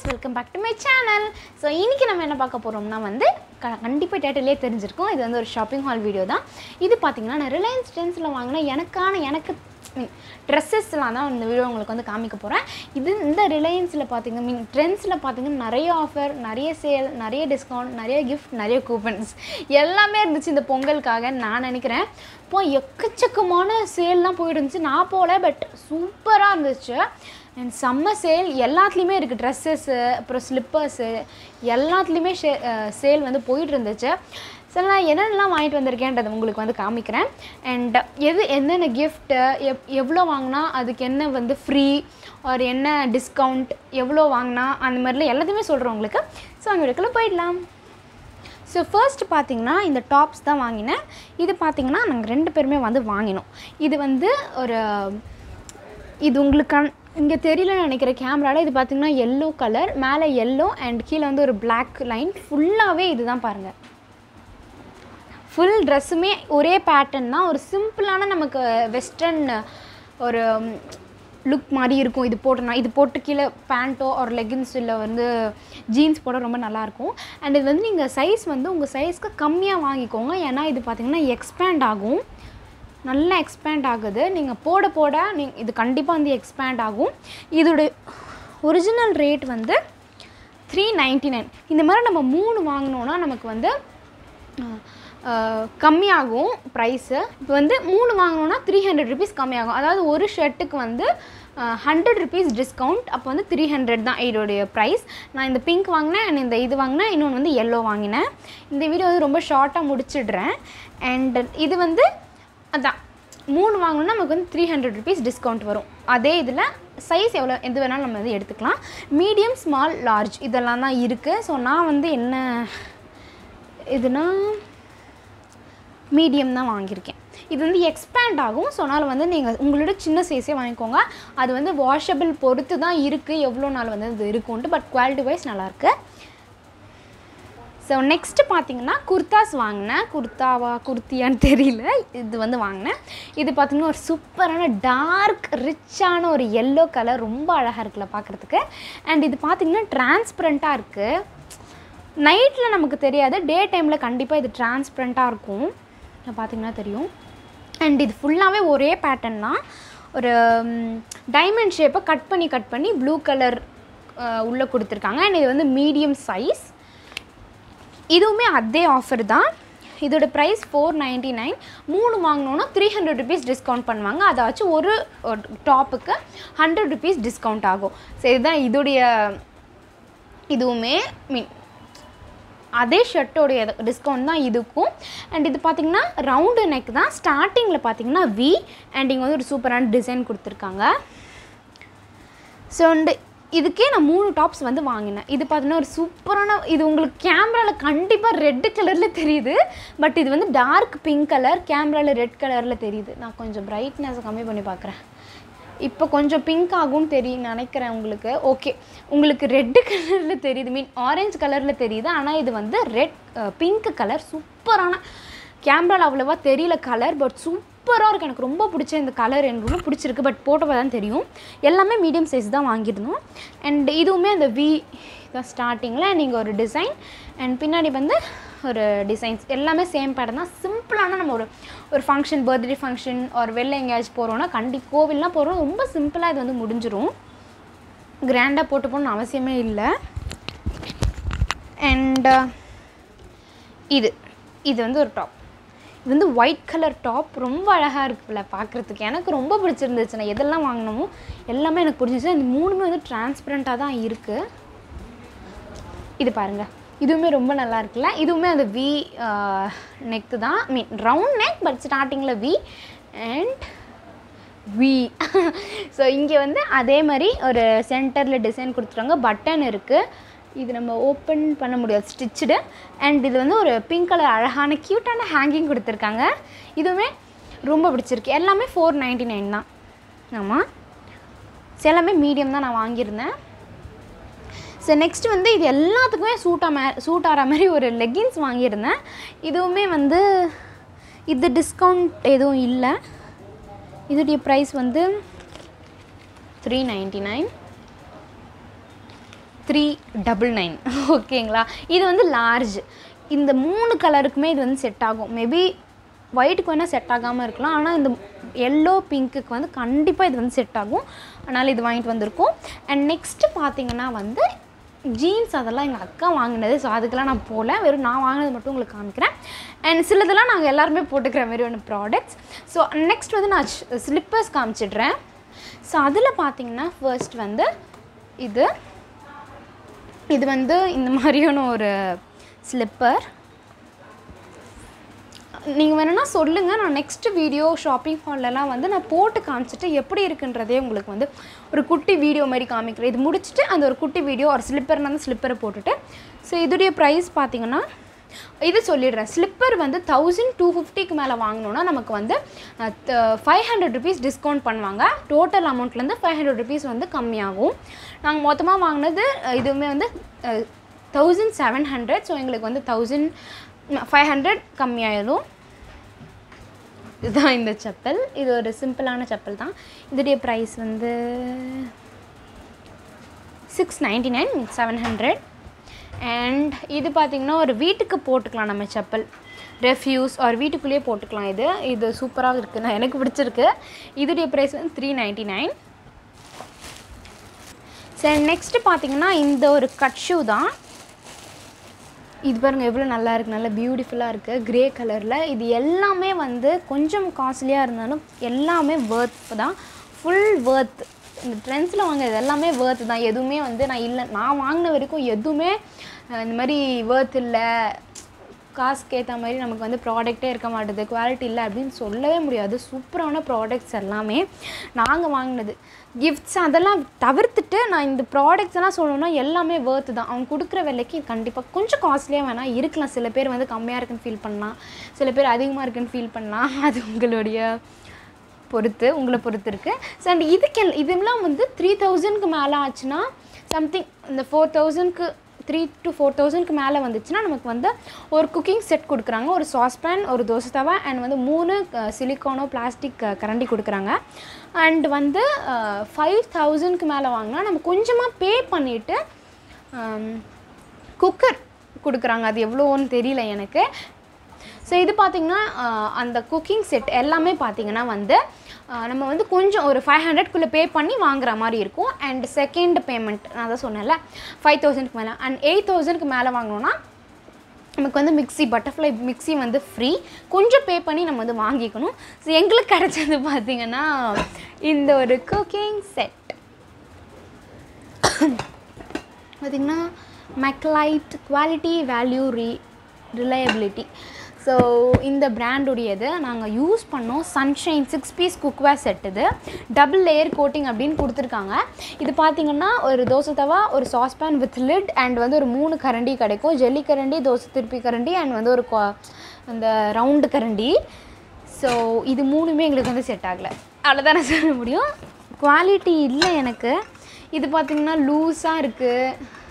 welcome back to my channel so இன்றைக்கி நம்ம என்ன பார்க்க போகிறோம்னா வந்து க கண்டிப்பாக டேட்டிலே தெரிஞ்சிருக்கும் இது வந்து ஒரு ஷாப்பிங் ஹால் வீடியோ தான் இது பார்த்தீங்கன்னா நான் ரிலையன்ஸ் ட்ரெண்ட்ஸில் வாங்கின எனக்கான எனக்கு மீன் ட்ரெஸ்ஸஸ்லாம் தான் இந்த வீடியோ உங்களுக்கு வந்து காமிக்க போகிறேன் இது இந்த ரிலையன்ஸில் பார்த்தீங்க மீன் ட்ரெண்ட்ஸில் பார்த்தீங்கன்னா நிறைய ஆஃபர் நிறைய சேல் நிறைய டிஸ்கவுண்ட் நிறைய கிஃப்ட் நிறைய கூப்பன்ஸ் எல்லாமே இருந்துச்சு இந்த பொங்கலுக்காக நான் நினைக்கிறேன் இப்போ எக்கச்சக்கமான சேல்லாம் போயிட்டு இருந்துச்சு நான் போகல பட் சூப்பராக இருந்துச்சு அண்ட் செம்ம சேல் எல்லாத்துலேயுமே இருக்குது ட்ரெஸ்ஸஸ்ஸு அப்புறம் ஸ்லிப்பர்ஸு எல்லாத்துலேயுமே ஷே சேல் வந்து போயிட்டு இருந்துச்சு ஸோ நான் என்னென்னலாம் வாங்கிட்டு வந்திருக்கேன்றது உங்களுக்கு வந்து காமிக்கிறேன் அண்ட் எது என்னென்ன கிஃப்ட்டு எப் எவ்வளோ வாங்கினா அதுக்கு என்ன வந்து ஃப்ரீ ஒரு என்ன டிஸ்கவுண்ட் எவ்வளோ வாங்கினா அந்த மாதிரிலாம் எல்லாத்தையுமே சொல்கிறேன் உங்களுக்கு ஸோ அங்கே இடத்துல போயிடலாம் ஸோ ஃபர்ஸ்ட் பார்த்தீங்கன்னா இந்த டாப்ஸ் தான் வாங்கினேன் இது பார்த்தீங்கன்னா நாங்கள் ரெண்டு பேருமே வந்து வாங்கினோம் இது வந்து ஒரு இது உங்களுக்கு இங்கே தெரியலன்னு நினைக்கிற கேமராவில் இது பார்த்தீங்கன்னா எல்லோ கலர் மேலே எல்லோ அண்ட் கீழே வந்து ஒரு பிளாக் லைன் ஃபுல்லாகவே இதுதான் பாருங்கள் ஃபுல் ட்ரெஸ்ஸுமே ஒரே பேட்டர்ன் தான் ஒரு சிம்பிளான நமக்கு வெஸ்டர்ன் ஒரு லுக் மாதிரி இருக்கும் இது போட்டோன்னா இது போட்டு கீழே பேண்ட்டோ ஒரு லெகின்ஸ் இல்லை வந்து ஜீன்ஸ் போட ரொம்ப நல்லாயிருக்கும் அண்ட் இது வந்து நீங்கள் சைஸ் வந்து உங்கள் சைஸ்க்கு கம்மியாக வாங்கிக்கோங்க ஏன்னா இது பார்த்திங்கன்னா எக்ஸ்பேண்ட் ஆகும் நல்லா எக்ஸ்பேண்ட் ஆகுது நீங்கள் போட போட நீங்க இது கண்டிப்பாக வந்து எக்ஸ்பேண்ட் ஆகும் இதோட ஒரிஜினல் ரேட் வந்து த்ரீ நைன்ட்டி நைன் இந்த மாதிரி நம்ம மூணு வாங்கினோன்னா நமக்கு வந்து அஹ், அஹ், கம்மியாகும் ப்ரைஸு இப்போ வந்து மூணு வாங்கினோன்னா த்ரீ ஹண்ட்ரட் ருபீஸ் கம்மியாகும் அதாவது ஒரு ஷர்ட்டுக்கு வந்து ஹண்ட்ரட் ருபீஸ் டிஸ்கவுண்ட் அப்போ வந்து த்ரீ ஹண்ட்ரட் தான் இதோடைய ப்ரைஸ் நான் இந்த பிங்க் வாங்கினேன் and இந்த இது வாங்கினேன் இன்னொன்று வந்து எல்லோ வாங்கினேன் இந்த வீடியோ வந்து ரொம்ப ஷார்ட்டாக முடிச்சிடுறேன் அண்ட் இது வந்து அதான் மூணு வாங்கணும்னா நமக்கு வந்து த்ரீ ஹண்ட்ரட் ருபீஸ் டிஸ்கவுண்ட் வரும் அதே இதில் சைஸ் எவ்வளோ எது வேணாலும் நம்ம வந்து எடுத்துக்கலாம் மீடியம் ஸ்மால் லார்ஜ் இதெல்லாம் தான் இருக்குது ஸோ நான் வந்து என்ன இதுனா மீடியம் தான் வாங்கியிருக்கேன் இது வந்து எக்ஸ்பேண்ட் ஆகும் ஸோ அதனால் வந்து நீங்கள் உங்களோட சின்ன சைஸே வாங்கிக்கோங்க அது வந்து வாஷபிள் பொறுத்து தான் இருக்குது எவ்வளோ நாள் வந்து இது இருக்கும்ட்டு பட் குவாலிட்டி வைஸ் நல்லாயிருக்கு ஸோ நெக்ஸ்ட்டு பார்த்தீங்கன்னா குர்தாஸ் வாங்கினேன் குர்தாவா குர்த்தியான்னு தெரியல இது வந்து வாங்கினேன் இது பார்த்தீங்கன்னா ஒரு சூப்பரான டார்க் ரிச்சான ஒரு எல்லோ கலர் ரொம்ப அழகாக இருக்குல்ல பார்க்குறதுக்கு அண்ட் இது பார்த்தீங்கன்னா டிரான்ஸ்பரண்ட்டாக இருக்குது நைட்டில் நமக்கு தெரியாது டே டைமில் கண்டிப்பாக இது டிரான்ஸ்பரண்ட்டாக இருக்கும் இங்க பார்த்தீங்கன்னா தெரியும் அண்ட் இது ஃபுல்லாகவே ஒரே பேட்டர்ன் தான் ஒரு டைமண்ட் ஷேப்பை கட் பண்ணி கட் பண்ணி ப்ளூ கலர் உள்ளே கொடுத்துருக்காங்க அண்ட் இது வந்து மீடியம் சைஸ் இதுவுமே அதே ஆஃபர் தான் இதோட ப்ரைஸ் ஃபோர் நைன்ட்டி நைன் மூணு வாங்கினோன்னா த்ரீ ஹண்ட்ரட் ருபீஸ் டிஸ்கவுண்ட் பண்ணுவாங்க அதாச்சும் ஒரு டாப்புக்கு ஹண்ட்ரட் ருபீஸ் டிஸ்கவுண்ட் ஆகும் ஸோ இதுதான் இதோடைய இதுவுமே மீன் அதே ஷர்ட்டோடைய டிஸ்கவுண்ட் தான் இதுக்கும் அண்ட் இது பார்த்திங்கன்னா ரவுண்டு நெக் தான் ஸ்டார்டிங்கில் பார்த்தீங்கன்னா வி அண்ட் இங்கே வந்து ஒரு சூப்பரான டிசைன் கொடுத்துருக்காங்க ஸோ வந்து இதுக்கே நான் மூணு டாப்ஸ் வந்து வாங்கினேன் இது பார்த்தீங்கன்னா ஒரு சூப்பரான இது உங்களுக்கு கேமராவில் கண்டிப்பாக ரெட் கலரில் தெரியுது பட் இது வந்து டார்க் பிங்க் கலர் கேமராவில் ரெட் கலரில் தெரியுது நான் கொஞ்சம் பிரைட்னஸ் கம்மி பண்ணி பார்க்குறேன் இப்போ கொஞ்சம் பிங்க் ஆகும்னு தெரியும் நினைக்கிறேன் உங்களுக்கு ஓகே உங்களுக்கு ரெட்டு கலரில் தெரியுது மீன் ஆரஞ்சு கலரில் தெரியுது ஆனால் இது வந்து ரெட் பிங்க் கலர் சூப்பரான கேமராவில் அவ்வளோவா தெரியல கலர் பட் சூப்பராக இருக்குது எனக்கு ரொம்ப பிடிச்ச இந்த கலர் எனக்கு ரொம்ப பிடிச்சிருக்கு பட் போட்டோ தான் தெரியும் எல்லாமே மீடியம் சைஸ் தான் வாங்கியிருந்தோம் அண்ட் இதுவுமே அந்த வி தான் ஸ்டார்டிங்கில் நீங்கள் ஒரு டிசைன் அண்ட் பின்னாடி வந்து ஒரு டிசைன்ஸ் எல்லாமே சேம் பேட்டர்ன் தான் சிம்பிளான நம்ம ஒரு ஒரு ஃபங்க்ஷன் பர்த்டே ஃபங்க்ஷன் ஒரு வெளில எங்கேயாச்சும் போகிறோன்னா கண்டி கோவில்லாம் போகிறோம் ரொம்ப சிம்பிளாக இது வந்து முடிஞ்சிரும் கிராண்டாக போட்டு போகணும்னு அவசியமே இல்லை அண்ட் இது இது வந்து ஒரு டாப் இது வந்து ஒயிட் கலர் டாப் ரொம்ப அழகாக இருக்குல்ல பார்க்குறதுக்கு எனக்கு ரொம்ப பிடிச்சிருந்துச்சு நான் எதெல்லாம் வாங்கினோமோ எல்லாமே எனக்கு பிடிச்சிருச்சு அந்த மூணுமே வந்து டிரான்ஸ்பரண்ட்டாக தான் இருக்குது இது பாருங்கள் இதுவுமே ரொம்ப நல்லா இருக்குல்ல இதுவுமே அந்த வி நெக்கு தான் மீன் ரவுண்ட் நெக் பட் ஸ்டார்டிங்கில் வி அண்ட் வி ஸோ இங்கே வந்து அதே மாதிரி ஒரு சென்டரில் டிசைன் கொடுத்துருக்காங்க பட்டன் இருக்குது இது நம்ம ஓப்பன் பண்ண முடியாது ஸ்டிச்சுடு அண்ட் இது வந்து ஒரு பிங்க் கலர் அழகான க்யூட்டான ஹேங்கிங் கொடுத்துருக்காங்க இதுவுமே ரொம்ப பிடிச்சிருக்கு எல்லாமே ஃபோர் நைன்ட்டி நைன் தான் ஆமாம் ஸோ எல்லாமே மீடியம் தான் நான் வாங்கியிருந்தேன் ஸோ நெக்ஸ்ட் வந்து இது எல்லாத்துக்குமே சூட்டாக மே சூட் ஆகிற மாதிரி ஒரு லெகின்ஸ் வாங்கியிருந்தேன் இதுவுமே வந்து இது டிஸ்கவுண்ட் எதுவும் இல்லை இதோடைய ப்ரைஸ் வந்து three ninety nine three double nine ஓகேங்களா இது வந்து லார்ஜ் இந்த மூணு கலருக்குமே இது வந்து செட் ஆகும் மேபி ஒயிட்டுக்கு வேணால் செட் ஆகாமல் இருக்கலாம் ஆனால் இந்த எல்லோ பிங்க்குக்கு வந்து கண்டிப்பாக இது வந்து செட் ஆகும் அதனால் இது வாங்கிட்டு வந்திருக்கோம் அண்ட் நெக்ஸ்ட்டு பார்த்தீங்கன்னா வந்து ஜீன்ஸ் அதெல்லாம் எங்கள் அக்கா வாங்கினது ஸோ அதுக்கெல்லாம் நான் போகல வெறும் நான் வாங்கினது மட்டும் உங்களுக்கு காமிக்கிறேன் அண்ட் சிலதெல்லாம் நாங்கள் எல்லாருமே போட்டுக்கிற மாதிரி ஒன்று ப்ராடக்ட்ஸ் ஸோ நெக்ஸ்ட் வந்து நான் ஸ்லிப்பர்ஸ் காமிச்சிடுறேன் ஸோ அதில் பார்த்தீங்கன்னா ஃபர்ஸ்ட் வந்து இது இது வந்து இந்த மாதிரியான ஒரு ஸ்லிப்பர் நீங்கள் வேணும்னா சொல்லுங்கள் நான் நெக்ஸ்ட் வீடியோ ஷாப்பிங் ஹால்லலாம் வந்து நான் போட்டு காமிச்சிட்டு எப்படி இருக்குன்றதே உங்களுக்கு வந்து ஒரு குட்டி வீடியோ மாதிரி காமிக்கிறேன் இது முடிச்சுட்டு அந்த ஒரு குட்டி வீடியோ ஒரு ஸ்லிப்பர்னா அந்த ஸ்லிப்பரை போட்டுட்டு ஸோ இதோடைய ப்ரைஸ் பார்த்தீங்கன்னா இது சொல்லிடுறேன் ஸ்லிப்பர் வந்து தௌசண்ட் டூ ஃபிஃப்டிக்கு மேலே வாங்கினோன்னா நமக்கு வந்து ஃபைவ் ஹண்ட்ரட் ருபீஸ் டிஸ்கவுண்ட் பண்ணுவாங்க டோட்டல் அமௌண்ட்லேருந்து ஃபைவ் ஹண்ட்ரட் ருபீஸ் வந்து கம்மியாகும் நாங்கள் மொத்தமாக வாங்கினது அஹ், இதுவுமே வந்து தௌசண்ட் செவன் ஹண்ட்ரட் ஸோ எங்களுக்கு வந்து தௌசண்ட் ஃபைவ் ஹண்ட்ரட் கம்மியாயிடும் இதுதான் இந்த செப்பல் இது ஒரு சிம்பிளான செப்பல் தான் இதோடைய ப்ரைஸ் வந்து six ninety nine seven hundred and இது பார்த்திங்கன்னா ஒரு வீட்டுக்கு போட்டுக்கலாம் நம்ம செப்பல் ரெஃப்யூஸ் ஒரு வீட்டுக்குள்ளேயே போட்டுக்கலாம் இது இது சூப்பராக இருக்குது நான் எனக்கு பிடிச்சிருக்கு இதோடைய ப்ரைஸ் வந்து த்ரீ நைன்டி நைன் சரி நெக்ஸ்ட்டு பார்த்தீங்கன்னா இந்த ஒரு கட் ஷூ தான் இது பாருங்க எவ்வளோ நல்லா இருக்குது நல்லா பியூட்டிஃபுல்லாக இருக்குது கிரே கலரில் இது எல்லாமே வந்து கொஞ்சம் காஸ்ட்லியாக இருந்தாலும் எல்லாமே வேர்த் தான் ஃபுல் வேர்த் இந்த ட்ரெண்ட்ஸில் வாங்குறது எல்லாமே வேர்த் தான் எதுவுமே வந்து நான் இல்லை நான் வாங்கின வரைக்கும் எதுவுமே அஹ், இந்த மாதிரி வேர்த் இல்லை காசுக்கு ஏற்ற மாதிரி நமக்கு வந்து ப்ராடக்ட்டே இருக்க மாட்டுது குவாலிட்டி இல்லை அப்படின்னு சொல்லவே முடியாது சூப்பரான ப்ராடக்ட்ஸ் எல்லாமே நாங்கள் வாங்கினது கிஃப்ட்ஸ் அதெல்லாம் தவிர்த்துட்டு நான் இந்த ப்ராடக்ட்ஸ் எல்லாம் சொல்லணும்னா எல்லாமே வேர்த்து தான் அவங்க கொடுக்குற விலைக்கு கண்டிப்பாக கொஞ்சம் காஸ்ட்லியாக வேணால் இருக்கலாம் சில பேர் வந்து கம்மியாக இருக்குன்னு ஃபீல் பண்ணலாம் சில பேர் அதிகமாக இருக்குன்னு ஃபீல் பண்ணலாம் அது உங்களுடைய பொறுத்து உங்களை பொறுத்து இருக்குது ஸோ அண்ட் இதுக்கு எல்- இதெல்லாம் வந்து த்ரீ தௌசண்ட்க்கு மேலே ஆச்சுன்னா சம்திங் இந்த ஃபோர் தௌசண்ட்க்கு த்ரீ டு ஃபோர் தௌசண்ட்க்கு மேலே வந்துச்சுன்னா நமக்கு வந்து ஒரு குக்கிங் செட் கொடுக்குறாங்க ஒரு சாஸ்பேன் ஒரு தோசை தவா அண்ட் வந்து மூணு சிலிக்கானோ பிளாஸ்டிக் கரண்டி கொடுக்குறாங்க அண்ட் வந்து ஃபைவ் தௌசண்ட்க்கு மேலே வாங்கினா நம்ம கொஞ்சமாக பே பண்ணிவிட்டு குக்கர் கொடுக்குறாங்க அது எவ்வளோன்னு தெரியல எனக்கு ஸோ இது பார்த்திங்கன்னா ஆஹ், அந்த குக்கிங் செட் எல்லாமே பார்த்திங்கன்னா வந்து ஆஹ், நம்ம வந்து கொஞ்சம் ஒரு ஃபைவ் ஹண்ட்ரட்குள்ளே பே பண்ணி வாங்குற மாதிரி இருக்கும் அண்ட் செகண்ட் பேமெண்ட் நான் தான் சொன்னேன்ல ஃபைவ் தௌசண்ட்க்கு மேலே அண்ட் எயிட் தௌசண்ட்க்கு மேலே வாங்கினோன்னா நமக்கு வந்து மிக்ஸி பட்டர்ஃப்ளை மிக்ஸி வந்து ஃப்ரீ கொஞ்சம் பே பண்ணி நம்ம வந்து வாங்கிக்கணும் ஸோ எங்களுக்கு கிடச்சது பார்த்திங்கன்னா இந்த ஒரு குக்கிங் செட் பார்த்திங்கன்னா மெக்லைட் quality value re reliability so இந்த பிராண்டுடையது நாங்கள் யூஸ் பண்ணோம் sunshine six piece cookware set இது டபுள் லேயர் கோட்டிங் அப்படின்னு கொடுத்துருக்காங்க இது பார்த்தீங்கன்னா ஒரு தோசை தவா ஒரு சாஸ்பேன் வித் லிட் அண்ட் வந்து ஒரு மூணு கரண்டி கிடைக்கும் ஜெல்லி கரண்டி தோசை திருப்பி கரண்டி அண்ட் வந்து ஒரு கொ- அந்த ரவுண்டு கரண்டி ஸோ இது மூணுமே எங்களுக்கு வந்து செட் ஆகலை அவ்வளோதான் நான் சொல்ல முடியும் குவாலிட்டி இல்லை எனக்கு இது பார்த்திங்கன்னா லூஸாக இருக்குது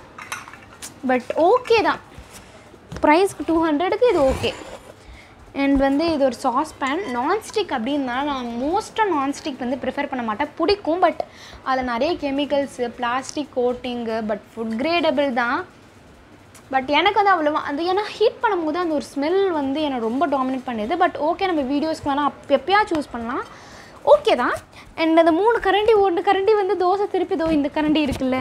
பட் ஓகே தான் ப்ரைஸ்க்கு டூ ஹண்ட்ரடுக்கு இது ஓகே அண்ட் வந்து இது ஒரு சாஸ் பேன் நான்ஸ்டிக் அப்படின்னா நான் மோஸ்ட்டாக நான்ஸ்டிக் வந்து ப்ரிஃபர் பண்ண மாட்டேன் பிடிக்கும் பட் அதில் நிறைய chemicals plastic coating but food gradable தான் பட் எனக்கு வந்து அவ்வளோவா அது ஏன்னா ஹீட் பண்ணும்போது அந்த ஒரு ஸ்மெல் வந்து என்னை ரொம்ப டாமினேட் பண்ணுது பட் ஓகே நம்ம வீடியோஸ்க்கு வேணால் அப் எப்பயா சூஸ் பண்ணலாம் ஓகே தான் அண்ட் அந்த மூணு கரண்டி ஒன்று கரண்டி வந்து தோசை திருப்பி தோ இந்த கரண்டி இருக்குல்ல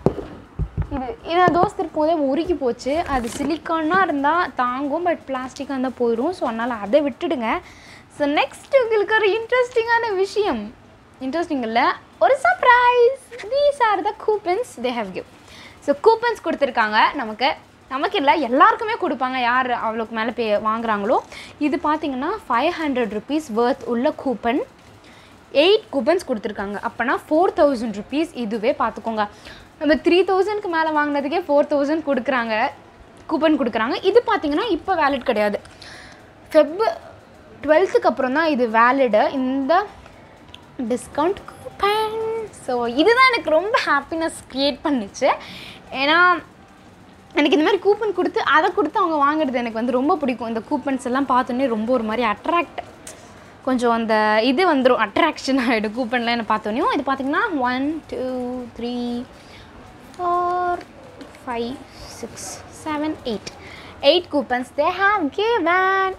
இது இதை தோசை திருப்பும் போதே உருகி போச்சு அது சிலிக்கானா இருந்தால் தாங்கும் பட் பிளாஸ்டிக்காக இருந்தால் போயிடும் ஸோ அதனால் அதை விட்டுடுங்க ஸோ நெக்ஸ்ட் உங்களுக்கு ஒரு இன்ட்ரெஸ்டிங்கான விஷயம் இன்ட்ரெஸ்டிங் இல்லை ஒரு surprise these are the coupons they have give so coupons கொடுத்துருக்காங்க நமக்கு நமக்கு இல்லை எல்லாருக்குமே கொடுப்பாங்க யார் அவ்வளோக்கு மேலே பே வாங்குறாங்களோ இது பார்த்தீங்கன்னா ஃபைவ் ஹண்ட்ரட் ருபீஸ் worth உள்ள கூப்பன் எயிட் கூப்பன்ஸ் கொடுத்துருக்காங்க அப்போனா ஃபோர் தௌசண்ட் ருபீஸ் இதுவே பார்த்துக்கோங்க நம்ம த்ரீ தௌசண்ட்க்கு மேலே வாங்கினதுக்கே ஃபோர் தௌசண்ட் கொடுக்குறாங்க கூப்பன் கொடுக்குறாங்க இது பார்த்தீங்கன்னா இப்போ வேலிட் கிடையாது ஃபெப் டுவெல்த்துக்கு அப்புறம் தான் இது வேலிடு இந்த டிஸ்கவுண்ட் கூப்பன் ஸோ இதுதான் எனக்கு ரொம்ப ஹாப்பினஸ் க்ரியேட் பண்ணுச்சு ஏன்னா எனக்கு இந்த மாதிரி கூப்பன் கொடுத்து அதை கொடுத்து அவங்க வாங்குறது எனக்கு வந்து ரொம்ப பிடிக்கும் இந்த கூப்பன்ஸ் எல்லாம் பார்த்தோன்னே ரொம்ப ஒரு மாதிரி அட்ராக்ட் கொஞ்சம் அந்த இது வந்துடும் அட்ராக்ஷன் ஆகிடும் கூப்பன்லாம் என்ன பார்த்தோன்னே இது பார்த்தீங்கன்னா one two three four five six seven eight eight coupons they have given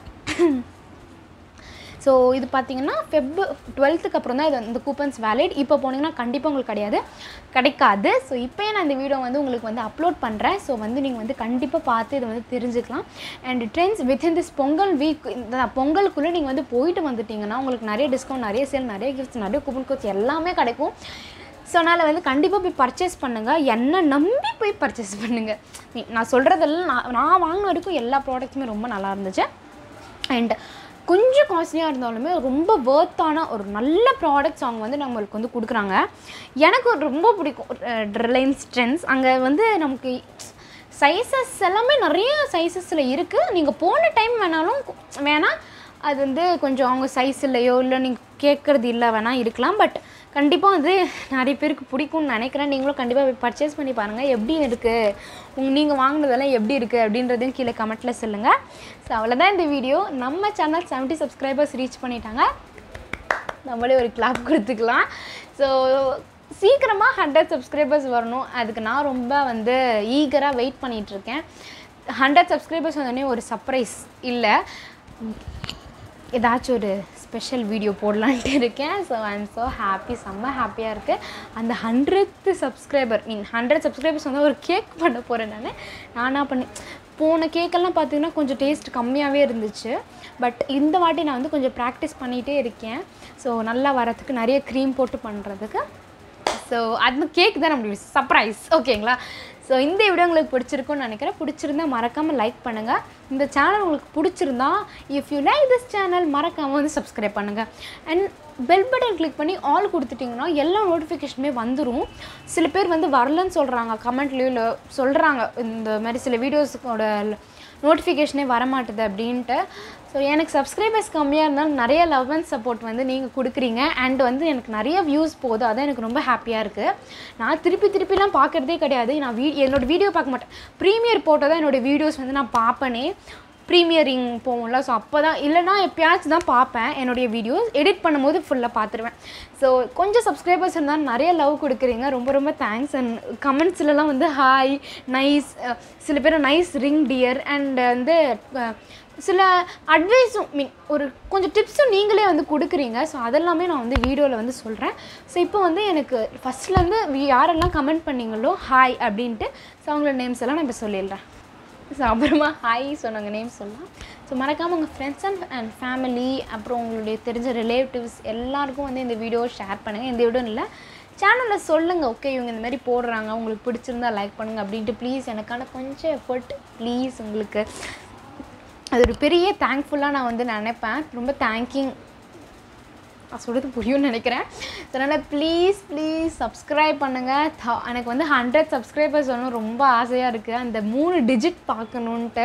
so இது பார்த்தீங்கன்னா ஃபெப் டுவெல்த்துக்கு அப்புறம் தான் இது இந்த கூப்பன்ஸ் வேலிட் இப்போ போனீங்கன்னா கண்டிப்பாக உங்களுக்கு கிடையாது கிடைக்காது ஸோ இப்போயே நான் இந்த வீடியோ வந்து உங்களுக்கு வந்து அப்லோட் பண்ணுறேன் ஸோ வந்து நீங்கள் வந்து கண்டிப்பாக பார்த்து இதை வந்து தெரிஞ்சுக்கலாம் and trends within this Pongal week இந்த பொங்கலுக்குள்ளே நீங்கள் வந்து போயிட்டு வந்துட்டீங்கன்னா உங்களுக்கு நிறைய டிஸ்கவுண்ட் நிறைய சேல் நிறைய கிஃப்ட்ஸ் நிறைய கூப்பன் கோட்ஸ் எல்லாமே கிடைக்கும் ஸோ அதனால் வந்து கண்டிப்பாக போய் பர்ச்சேஸ் பண்ணுங்கள் என்ன நம்பி போய் பர்ச்சேஸ் பண்ணுங்கள் நான் சொல்கிறதெல்லாம் நான் நான் வாங்கின வரைக்கும் எல்லா ப்ராடக்ட்ஸுமே ரொம்ப நல்லா இருந்துச்சு அண்ட் கொஞ்சம் காஸ்ட்லியாக இருந்தாலுமே ரொம்ப வேர்த்தான ஒரு நல்ல ப்ராடக்ட்ஸ் அவங்க வந்து நம்மளுக்கு வந்து கொடுக்குறாங்க எனக்கு ரொம்ப பிடிக்கும் ரிலையன்ஸ் ட்ரெண்ட்ஸ் அங்கே வந்து நமக்கு சைஸஸ் எல்லாமே நிறைய சைஸஸில் இருக்குது நீங்கள் போன டைம் வேணாலும் வேணால் அது வந்து கொஞ்சம் அவங்க சைஸ் இல்லையோ இல்லை நீங்கள் கேட்குறது இல்லை வேணால் இருக்கலாம் பட் கண்டிப்பாக வந்து நிறைய பேருக்கு பிடிக்கும்னு நினைக்கிறேன் நீங்களும் கண்டிப்பாக போய் பர்ச்சேஸ் பண்ணி பாருங்கள் எப்படி இருக்குது உங்க நீங்கள் வாங்கினதெல்லாம் எப்படி இருக்குது அப்படின்றதையும் கீழே கமெண்ட்டில் சொல்லுங்கள் ஸோ அவ்வளோதான் இந்த வீடியோ நம்ம சேனல் 70 சப்ஸ்கிரைபர்ஸ் ரீச் பண்ணிட்டாங்க நம்மளே ஒரு கிளாப் கொடுத்துக்கலாம் ஸோ சீக்கிரமாக ஹண்ட்ரட் சப்ஸ்கிரைபர்ஸ் வரணும் அதுக்கு நான் ரொம்ப வந்து ஈகராக வெயிட் பண்ணிகிட்ருக்கேன் ஹண்ட்ரட் சப்ஸ்கிரைபர்ஸ் வந்தோடனே ஒரு சர்ப்ரைஸ் இல்லை ஏதாச்சும் ஒரு ஸ்பெஷல் வீடியோ போடலான்ட்டு இருக்கேன் ஸோ ஐம் ஸோ ஹாப்பி செம்ம ஹாப்பியாக இருக்குது அந்த hundred subscriber mean hundred subscribers வந்து ஒரு கேக் பண்ண போகிறேன் நான் நானாக பண்ணி போன கேக்கெல்லாம் பார்த்தீங்கன்னா கொஞ்சம் டேஸ்ட் கம்மியாகவே இருந்துச்சு பட் இந்த வாட்டி நான் வந்து கொஞ்சம் ப்ராக்டிஸ் பண்ணிகிட்டே இருக்கேன் ஸோ நல்லா வரத்துக்கு நிறைய க்ரீம் போட்டு பண்ணுறதுக்கு ஸோ அந்த கேக் தான் நம்மளுடைய சர்ப்ரைஸ் ஓகேங்களா ஸோ இந்த வீடியோ உங்களுக்கு பிடிச்சிருக்கும்னு நினைக்கிறேன் பிடிச்சிருந்தா மறக்காமல் லைக் பண்ணுங்கள் இந்த சேனல் உங்களுக்கு பிடிச்சிருந்தா if you like this channel மறக்காமல் வந்து சப்ஸ்கிரைப் பண்ணுங்கள் அண்ட் பெல் பட்டன் கிளிக் பண்ணி ஆல் கொடுத்துட்டிங்கன்னா எல்லா நோட்டிஃபிகேஷனுமே வந்துடும் சில பேர் வந்து வரலன்னு சொல்கிறாங்க கமெண்ட்லேயும் இல்லை சொல்கிறாங்க இந்த மாதிரி சில வீடியோஸோட நோட்டிஃபிகேஷனே வரமாட்டுது அப்படின்ட்டு ஸோ எனக்கு சப்ஸ்கிரைபர்ஸ் கம்மியாக இருந்தாலும் நிறைய லவ் அண்ட் சப்போர்ட் வந்து நீங்கள் கொடுக்குறீங்க அண்ட் வந்து எனக்கு நிறைய வியூஸ் போகுது அதான் எனக்கு ரொம்ப ஹாப்பியாக இருக்குது நான் திருப்பி திருப்பிலாம் பார்க்குறதே கிடையாது நான் வீ என்னோடய வீடியோ பார்க்க மாட்டேன் ப்ரீமியர் போட்டால் தான் என்னோடய வீடியோஸ் வந்து நான் பார்ப்பேனே ப்ரீமியரிங் போகும்ல ஸோ அப்போ தான் இல்லைனா எப்பயாச்சும் தான் பார்ப்பேன் என்னுடைய வீடியோஸ் எடிட் பண்ணும்போது ஃபுல்லாக பார்த்துருவேன் ஸோ கொஞ்சம் சப்ஸ்கிரைபர்ஸ் இருந்தால் நிறைய லவ் கொடுக்குறீங்க ரொம்ப ரொம்ப தேங்க்ஸ் அண்ட் கமெண்ட்ஸ்லலாம் வந்து ஹாய் நைஸ் சில பேர் நைஸ் ரிங் டியர் அண்ட் வந்து அஹ், சில அட்வைஸும் மீன் ஒரு கொஞ்சம் டிப்ஸும் நீங்களே வந்து கொடுக்குறீங்க ஸோ அதெல்லாமே நான் வந்து வீடியோவில் வந்து சொல்கிறேன் ஸோ இப்போ வந்து எனக்கு ஃபஸ்ட்லேருந்து யாரெல்லாம் கமெண்ட் பண்ணீங்களோ ஹாய் அப்படின்ட்டு ஸோ அவங்களோட நேம்ஸ் எல்லாம் நான் இப்போ சொல்லிடுறேன் ஸோ அப்புறமா ஹாய் சொன்னாங்க நேம் சொல்லலாம் ஸோ மறக்காமல் உங்கள் ஃப்ரெண்ட்ஸ் அண்ட் அண்ட் ஃபேமிலி அப்புறம் உங்களுடைய தெரிஞ்ச ரிலேட்டிவ்ஸ் எல்லாருக்கும் வந்து இந்த வீடியோ ஷேர் பண்ணுங்கள் இந்த வீடியோ இல்லை சேனலில் சொல்லுங்கள் ஓகே இவங்க இந்த மாதிரி போடுறாங்க உங்களுக்கு பிடிச்சிருந்தா லைக் பண்ணுங்கள் அப்படின்ட்டு ப்ளீஸ் எனக்கான கொஞ்சம் எஃபர்ட் ப்ளீஸ் உங்களுக்கு அது ஒரு பெரிய தேங்க்ஃபுல்லாக நான் வந்து நினைப்பேன் ரொம்ப தேங்கிங் நான் சொல்கிறது புரியும்னு நினைக்கிறேன் அதனால் ப்ளீஸ் ப்ளீஸ் சப்ஸ்கிரைப் பண்ணுங்கள் த- எனக்கு வந்து ஹண்ட்ரட் சப்ஸ்கிரைபர்ஸ் வரணும் ரொம்ப ஆசையாக இருக்குது அந்த மூணு டிஜிட் பார்க்கணுன்ட்டு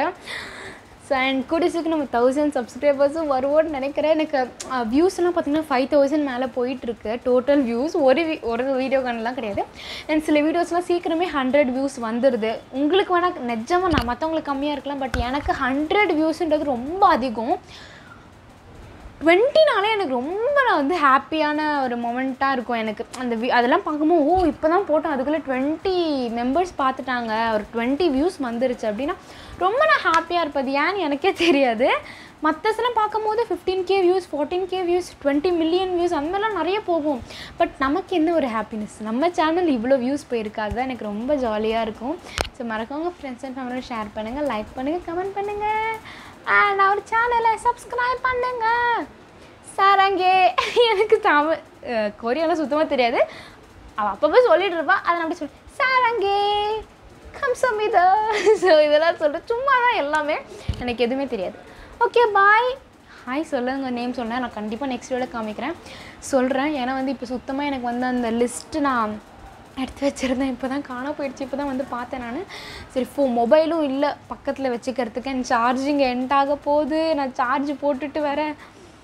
ஸோ அண்ட் கூடியசுக்கு நம்ம தௌசண்ட் சப்ஸ்கிரைபர்ஸும் வருவோம்னு நினைக்கிறேன் எனக்கு வியூஸ்லாம் பார்த்தீங்கன்னா ஃபைவ் தௌசண்ட் மேலே போயிட்டுருக்கு டோட்டல் வியூஸ் ஒரு வி ஒரு வீடியோ கணலாம் கிடையாது அண்ட் சில வீடியோஸ்லாம் சீக்கிரமே ஹண்ட்ரட் வியூஸ் வந்துடுது உங்களுக்கு வேணால் நிஜமாக நான் மற்றவங்களுக்கு கம்மியாக இருக்கலாம் பட் எனக்கு ஹண்ட்ரட் வியூஸுன்றது ரொம்ப அதிகம் டுவெண்ட்டினாலே எனக்கு ரொம்ப நான் வந்து ஹாப்பியான ஒரு மொமெண்ட்டாக இருக்கும் எனக்கு அந்த வி அதெல்லாம் பார்க்கும்போது ஓ இப்போ தான் போட்டோம் அதுக்குள்ளே டுவெண்ட்டி மெம்பர்ஸ் பார்த்துட்டாங்க ஒரு டுவெண்ட்டி வியூஸ் வந்துருச்சு அப்படின்னா ரொம்ப நான் ஹாப்பியாக இருப்பது ஏன்னு எனக்கே தெரியாது மற்றசெல்லாம் பார்க்கும்போது fifteen K views fourteen K views twenty million views அந்த மாதிரிலாம் நிறைய போகும் பட் நமக்கு என்ன ஒரு ஹாப்பினஸ் நம்ம சேனல் இவ்வளோ வியூஸ் போயிருக்கு அதுதான் எனக்கு ரொம்ப ஜாலியாக இருக்கும் ஸோ மறக்காம ஃப்ரெண்ட்ஸ் அண்ட் ஃபேமிலியோட ஷேர் பண்ணுங்கள் லைக் பண்ணுங்கள் கமெண்ட் பண்ணுங்கள் அண்ட் அவர் சேனலை சப்ஸ்கிரைப் பண்ணுங்கள் சாரங்கே எனக்கு தமிழ் அஹ், கொரியெல்லாம் சுத்தமாக தெரியாது அவள் அப்பப்போ சொல்லிட்டு இருப்பா அதை நான் அப்படி சொல்லி சாரங்கே கம் சமிதா ஸோ இதெல்லாம் சொல்லிட்டு சும்மா தான் எல்லாமே எனக்கு எதுவுமே தெரியாது ஓகே பாய் ஹாய் சொல்லுங்க நேம் சொன்னேன் நான் கண்டிப்பாக நெக்ஸ்ட் வீடியோவில் காமிக்கிறேன் சொல்கிறேன் ஏன்னா வந்து இப்போ சுத்தமாக எனக்கு வந்து அந்த லிஸ்ட்டு நான் எடுத்து வச்சுருந்தேன் இப்போ தான் காண போயிடுச்சு இப்போ தான் வந்து பார்த்தேன் நான் சரி ஃபோ மொபைலும் இல்லை பக்கத்தில் வச்சுக்கிறதுக்கு என் சார்ஜிங் எண்ட் ஆக போகுது நான் சார்ஜ் போட்டுட்டு வரேன்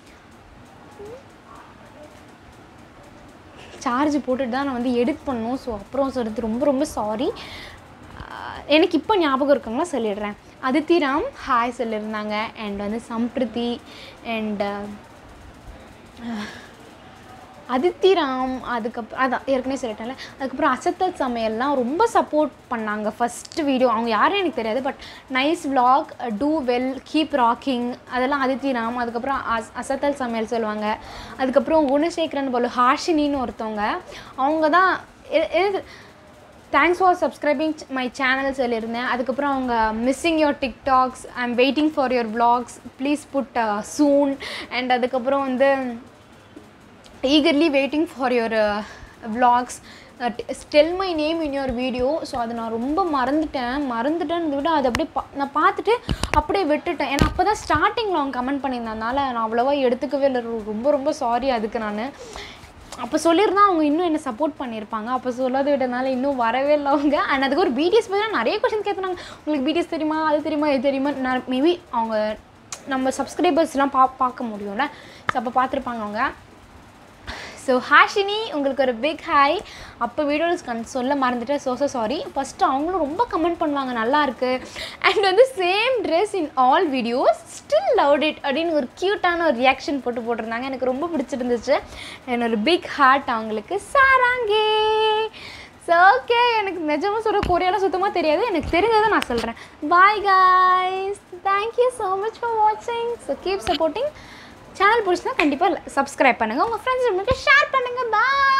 சார்ஜ் போட்டுட்டு தான் நான் வந்து எடிட் பண்ணணும் ஸோ அப்புறம் சொல்கிறது ரொம்ப ரொம்ப சாரி எனக்கு இப்போ ஞாபகம் இருக்குங்களா சொல்லிடுறேன் அதித்திராம் ஹாய் சொல்லியிருந்தாங்க அண்ட் வந்து சம்பிருதி அண்ட் அதித்தி ராம் அதுக்கப்புறம் அதான் ஏற்கனவே சொல்லிட்டேன்ல அதுக்கப்புறம் அசத்தல் சமையல்லாம் ரொம்ப சப்போர்ட் பண்ணாங்க ஃபஸ்ட்டு வீடியோ அவங்க யாரும் எனக்கு தெரியாது but nice vlog do well keep rocking அதெல்லாம் அதித்தி ராம் அதுக்கப்புறம் அஸ் அசத்தல் சமையல் சொல்லுவாங்க அதுக்கப்புறம் குணசேகரன் போல ஹாஷினின்னு ஒருத்தவங்க அவங்க தான் எ- எது thanks for subscribing my channel சொல்லியிருந்தேன் அதுக்கப்புறம் அவங்க missing your TikToks I am waiting for your vlogs please put soon and அதுக்கப்புறம் வந்து eagerly waiting for your uh, vlogs uh, t- tell my name in your video so அதை நான் ரொம்ப மறந்துட்டேன் மறந்துட்டேன்னு விட அதை அப்படியே பா நான் பார்த்துட்டு அப்படியே விட்டுட்டேன் ஏன்னா அப்போ தான் ஸ்டார்டிங்கில் அவங்க கமெண்ட் பண்ணியிருந்ததுனால நான் அவ்வளோவா எடுத்துக்கவே இல்லை ரொ- ரொம்ப ரொம்ப சாரி அதுக்கு நான் அப்போ சொல்லியிருந்தா அவங்க இன்னும் என்ன சப்போர்ட் பண்ணியிருப்பாங்க அப்போ சொல்லாத விட்டனால இன்னும் வரவே இல்லை அவங்க அண்ட் அதுக்கு ஒரு பிடிஎஸ் பற்றி நிறைய கொஷின் கேட்குறாங்க உங்களுக்கு பிடிஎஸ் தெரியுமா அது தெரியுமா இது தெரியுமா நான் மேபி அவங்க நம்ம சப்ஸ்கிரைபர்ஸ்லாம் பா பார்க்க முடியும்ல ஸோ அப்போ பார்த்துருப்பாங்க அவங்க ஸோ ஹாஷினி உங்களுக்கு ஒரு பிக் ஹாய் அப்போ வீடியோஸ் கண் சொல்ல மறந்துட்டேன் ஸோ ஸோ சாரி ஃபஸ்ட்டு அவங்களும் ரொம்ப கமெண்ட் பண்ணுவாங்க நல்லா இருக்கு அண்ட் வந்து same dress in all videos still love it அப்படின்னு ஒரு க்யூட்டான ஒரு ரியாக்ஷன் போட்டு போட்டிருந்தாங்க எனக்கு ரொம்ப பிடிச்சிருந்துச்சு and ஒரு பிக் ஹார்ட் அவங்களுக்கு சாராங்கே ஸோ ஓகே எனக்கு நிஜமாக சொல்கிற கொரியாலாம் சுத்தமாக தெரியாது எனக்கு தெரிஞ்சதை நான் சொல்கிறேன் bye guys thank you so much for வாட்சிங் ஸோ கீப் சப்போர்ட்டிங் சேனல் பிடிச்சினா கண்டிப்பாக சப்ஸ்கிரைப் பண்ணுங்கள் உங்கள் ஃப்ரெண்ட்ஸ் ஷேர் பண்ணுங்கள் பாய்